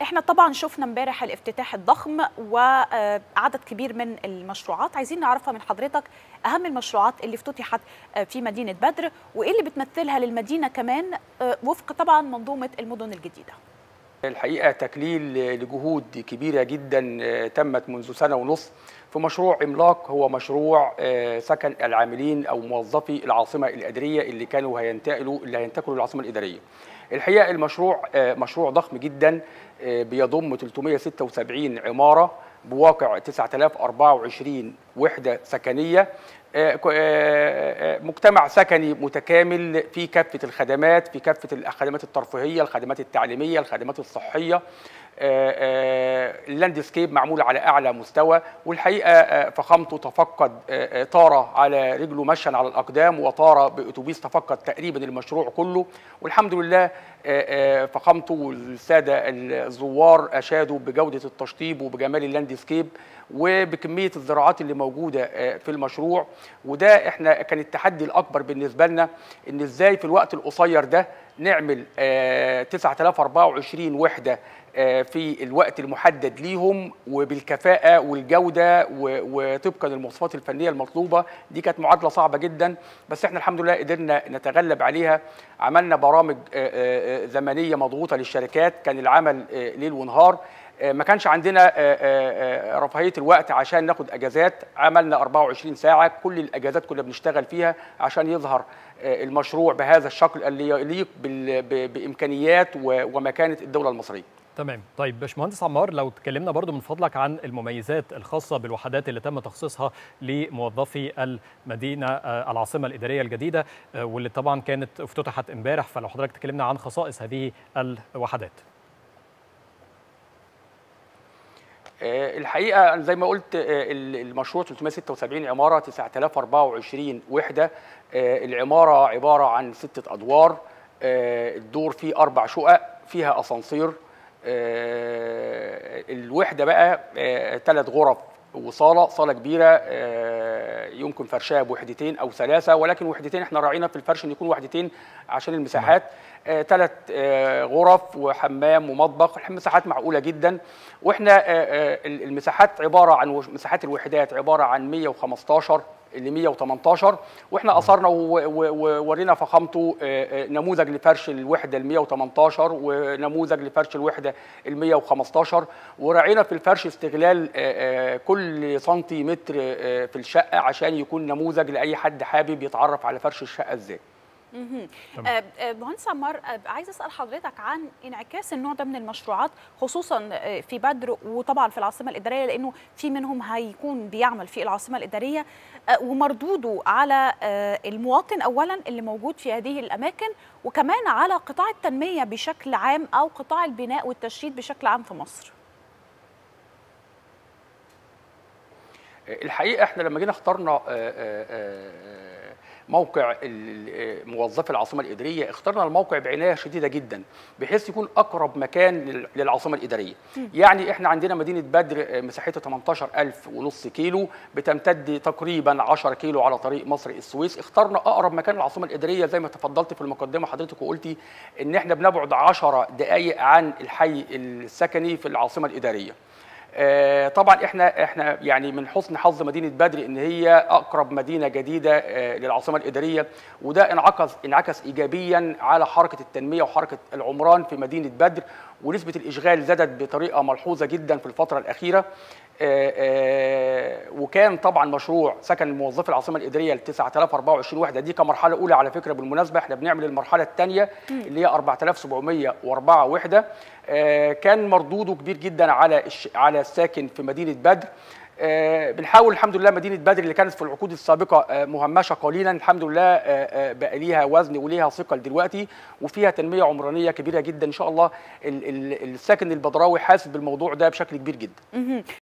احنا طبعا شفنا امبارح الافتتاح الضخم وعدد كبير من المشروعات عايزين نعرفها من حضرتك اهم المشروعات اللي افتتحت في مدينه بدر وايه اللي بتمثلها للمدينه كمان وفق طبعا منظومه المدن الجديده الحقيقه تكليل لجهود كبيره جدا تمت منذ سنه ونصف في مشروع عملاق هو مشروع سكن العاملين او موظفي العاصمه الاداريه اللي كانوا هينتقلوا اللي هينتقلوا للعاصمه الاداريه. الحقيقه المشروع مشروع ضخم جدا بيضم 376 عماره بواقع 9024 وحده سكنيه مجتمع سكني متكامل في كافه الخدمات في كافه الخدمات الترفيهيه الخدمات التعليميه الخدمات الصحيه اللاندسكيب معمول على اعلى مستوى والحقيقه فخامته تفقد طاره على رجله مشيا على الاقدام وطاره باتوبيس تفقد تقريبا المشروع كله والحمد لله فخامته والساده الزوار اشادوا بجوده التشطيب وبجمال اللاندسكيب وبكميه الزراعات اللي موجوده في المشروع وده احنا كان التحدي الاكبر بالنسبه لنا ان ازاي في الوقت القصير ده نعمل 9024 وحده في الوقت المحدد ليهم وبالكفاءة والجودة وطبقا للمواصفات الفنية المطلوبة دي كانت معادلة صعبة جدا بس احنا الحمد لله قدرنا نتغلب عليها عملنا برامج زمنية مضغوطة للشركات كان العمل ليل ونهار ما كانش عندنا رفاهيه الوقت عشان ناخد اجازات عملنا 24 ساعه كل الاجازات كنا بنشتغل فيها عشان يظهر المشروع بهذا الشكل اللي يليق بامكانيات ومكانه الدوله المصريه تمام طيب باشمهندس عمار لو تكلمنا برضو من فضلك عن المميزات الخاصة بالوحدات اللي تم تخصيصها لموظفي المدينة العاصمة الإدارية الجديدة واللي طبعا كانت افتتحت امبارح فلو حضرتك تكلمنا عن خصائص هذه الوحدات الحقيقه زي ما قلت المشروع 376 عماره 9024 وحده العماره عباره عن سته ادوار الدور فيه اربع شقق فيها اسانسير الوحده بقى ثلاث غرف وصاله صاله كبيره يمكن فرشها بوحدتين او ثلاثه ولكن وحدتين احنا راعينا في الفرش ان يكون وحدتين عشان المساحات ثلاث غرف وحمام ومطبخ المساحات معقوله جدا واحنا المساحات عباره عن مساحات الوحدات عباره عن 115 ل 118 واحنا اثرنا وورينا فخامته نموذج لفرش الوحده ال 118 ونموذج لفرش الوحده ال 115 وراعينا في الفرش استغلال كل سنتيمتر في الشقه عشان يكون نموذج لاي حد حابب يتعرف على فرش الشقه ازاي. مهندس عمار عايز اسال حضرتك عن انعكاس النوع ده من المشروعات خصوصا في بدر وطبعا في العاصمه الاداريه لانه في منهم هيكون بيعمل في العاصمه الاداريه ومردوده على المواطن اولا اللي موجود في هذه الاماكن وكمان على قطاع التنميه بشكل عام او قطاع البناء والتشييد بشكل عام في مصر. الحقيقه احنا لما جينا اخترنا موقع موظفي العاصمه الاداريه اخترنا الموقع بعنايه شديده جدا بحيث يكون اقرب مكان للعاصمه الاداريه م. يعني احنا عندنا مدينه بدر مساحتها 18000 ونص كيلو بتمتد تقريبا 10 كيلو على طريق مصر السويس اخترنا اقرب مكان للعاصمه الاداريه زي ما تفضلت في المقدمه حضرتك وقلتي ان احنا بنبعد 10 دقائق عن الحي السكني في العاصمه الاداريه آه طبعا احنا احنا يعني من حسن حظ مدينه بدر ان هي اقرب مدينه جديده آه للعاصمه الاداريه وده انعكس انعكس ايجابيا على حركه التنميه وحركه العمران في مدينه بدر ونسبه الاشغال زادت بطريقه ملحوظه جدا في الفتره الاخيره آه وكان طبعا مشروع سكن موظفي العاصمه الاداريه ل 9024 وحده دي كمرحله اولى على فكره بالمناسبه احنا بنعمل المرحله الثانيه اللي هي 4704 وحده كان مردوده كبير جدا على على الساكن في مدينه بدر بنحاول الحمد لله مدينه بدر اللي كانت في العقود السابقه مهمشه قليلا الحمد لله بقى ليها وزن وليها ثقل دلوقتي وفيها تنميه عمرانيه كبيره جدا ان شاء الله الساكن البدراوي حاسس بالموضوع ده بشكل كبير جدا